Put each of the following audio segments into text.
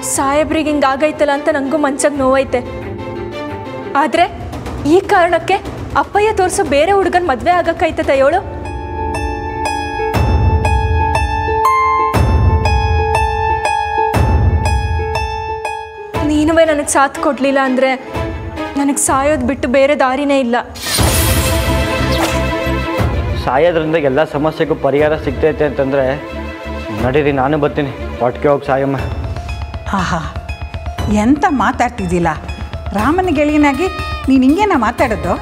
ಸಾಹೇಬ್ರಿಗೆ ಹಿಂಗೆ ಆಗೈತಲ್ಲ ಅಂತ ನನಗೂ ಮನ್ಸಾಗ ನೋವೈತೆ ಆದರೆ ಈ ಕಾರಣಕ್ಕೆ ಅಪ್ಪಯ್ಯ ತೋರಿಸೋ ಬೇರೆ ಹುಡುಗನ ಮದುವೆ ಆಗಕ್ಕೈತದ ಹೇಳು ನೀನುವೇ ನನಗೆ ಸಾಥ್ ಕೊಡಲಿಲ್ಲ ಅಂದರೆ ನನಗೆ ಸಾಯೋದು ಬಿಟ್ಟು ಬೇರೆ ದಾರಿನೇ ಇಲ್ಲ ಸಾಯೋದ್ರಿಂದ ಎಲ್ಲ ಸಮಸ್ಯೆಗೂ ಪರಿಹಾರ ಸಿಗ್ತೈತೆ ಅಂತಂದರೆ ನಡೀರಿ ನಾನು ಬರ್ತೀನಿ ಒಟ್ಟಿಗೆ ಹೋಗಿ ಸಾಯಮ್ಮ ಆಹಾ ಎಂತ ಮಾತಾಡ್ತಿದ್ದಿಲ್ಲ ರಾಮನ ಗೆಳೆಯನಾಗಿ ನೀನು ಹಿಂಗೇನ ಮಾತಾಡೋದು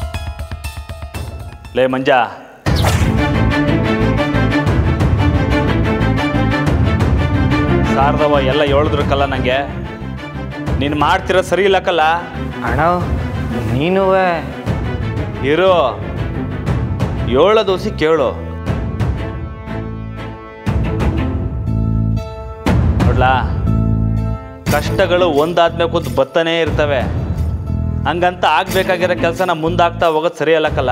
ಲೇ ಮಂಜ ಶಾರದವ ಎಲ್ಲ ಹೇಳಿದ್ರಕ್ಕಲ್ಲ ನನಗೆ ನೀನು ಮಾಡ್ತಿರೋ ಸರಿ ಇಲ್ಲಕ್ಕಲ್ಲ ಅಣ್ಣ ನೀನುವೇ ಇರು ಏಳ ದೋಸಿ ಕೇಳು ನೋಡ್ಲಾ ಕಷ್ಟಗಳು ಒಂದಾದ್ಮೇಲೆ ಕೂತು ಬತ್ತನೇ ಇರ್ತವೆ ಹಂಗಂತ ಆಗ್ಬೇಕಾಗಿರೋ ಕೆಲಸನ ಮುಂದಾಗ್ತಾ ಹೋಗೋದು ಸರಿ ಅಲ್ಲಕ್ಕಲ್ಲ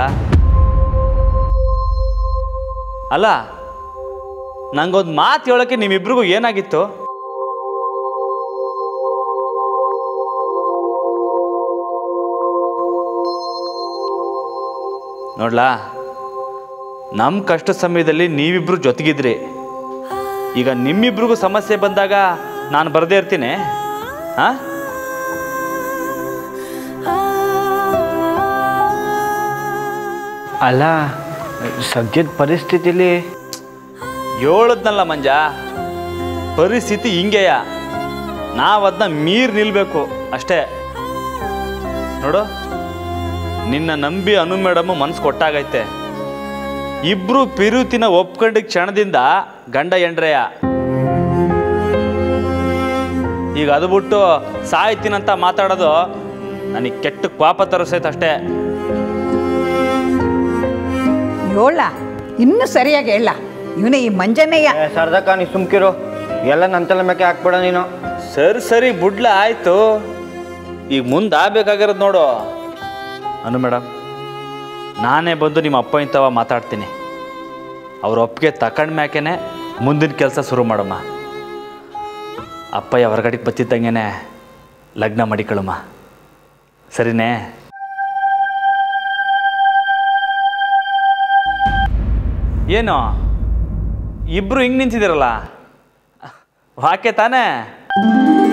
ಅಲ್ಲ ನಂಗೊಂದು ಮಾತು ಹೇಳೋಕ್ಕೆ ನಿಮ್ಮಿಬ್ರಿಗೂ ಏನಾಗಿತ್ತು ನೋಡ್ಲಾ ನಮ್ಮ ಕಷ್ಟ ಸಮಯದಲ್ಲಿ ನೀವಿಬ್ರು ಜೊತೆಗಿದ್ರಿ ಈಗ ನಿಮ್ಮಿಬ್ರಿಗೂ ಸಮಸ್ಯೆ ಬಂದಾಗ ನಾನು ಬರದೇ ಇರ್ತೀನಿ ಹಾ ಅಲ್ಲ ಸದ್ಯದ ಪರಿಸ್ಥಿತಿಲಿ ಹೇಳದ್ನಲ್ಲ ಮಂಜ ಪರಿಸ್ಥಿತಿ ಹಿಂಗೆಯ ನಾವು ಅದನ್ನ ಮೀರ್ ನಿಲ್ಬೇಕು ಅಷ್ಟೇ ನೋಡು ನಿನ್ನ ನಂಬಿ ಅನು ಮೇಡಮ್ ಮನ್ಸು ಕೊಟ್ಟಾಗೈತೆ ಇಬ್ರು ಪಿರುತಿನ ಒಪ್ಕೊಂಡ ಕ್ಷಣದಿಂದ ಗಂಡ ಎಂಡ್ರೆಯ ಈಗ ಅದು ಬಿಟ್ಟು ಸಾಯ್ತೀನಂತ ಮಾತಾಡೋದು ನನಗೆ ಕೆಟ್ಟ ಪಾಪ ತರಿಸೈತೆ ಅಷ್ಟೇ ಏಳ ಇನ್ನೂ ಸರಿಯಾಗಿ ಹೇಳ ಇವನೇ ಈ ಮಂಜನಯ್ಯ ಏ, ಸರ್ದಕ್ಕ ನೀ ಸುಮ್ಕಿರು ಎಲ್ಲ ನನ್ನ ತಲೆ ಮೇಕೆ ಹಾಕ್ಬೇಡ ನೀನು ಸರಿ ಸರಿ ಬುಡ್ಲ ಆಯ್ತು ಈಗ ಮುಂದೆ ಆಗ್ಬೇಕಾಗಿರೋದು ನೋಡು ಅನು ಮೇಡಮ್ ನಾನೇ ಬಂದು ನಿಮ್ಮ ಅಪ್ಪ ಇಂಥವ ಮಾತಾಡ್ತೀನಿ ಅವ್ರ ಒಪ್ಪಿಗೆ ತಕೊಂಡ ಮ್ಯಾಕೆನೆ ಮುಂದಿನ ಕೆಲಸ ಶುರು ಮಾಡಮ್ಮ ಅಪ್ಪಯ್ಯ ಹೊರಗಡೆಗೆ ಬತ್ತಿದ್ದಂಗೆನೆ ಲಗ್ನ ಮಾಡಿಕೊಳ್ಳಮ್ಮ ಸರಿನೇ ಏನು ಇಬ್ರು ಹಿಂಗೆ ನಿಂತಿದ್ದೀರಲ್ಲ ವಾಕೆ ತಾನೇ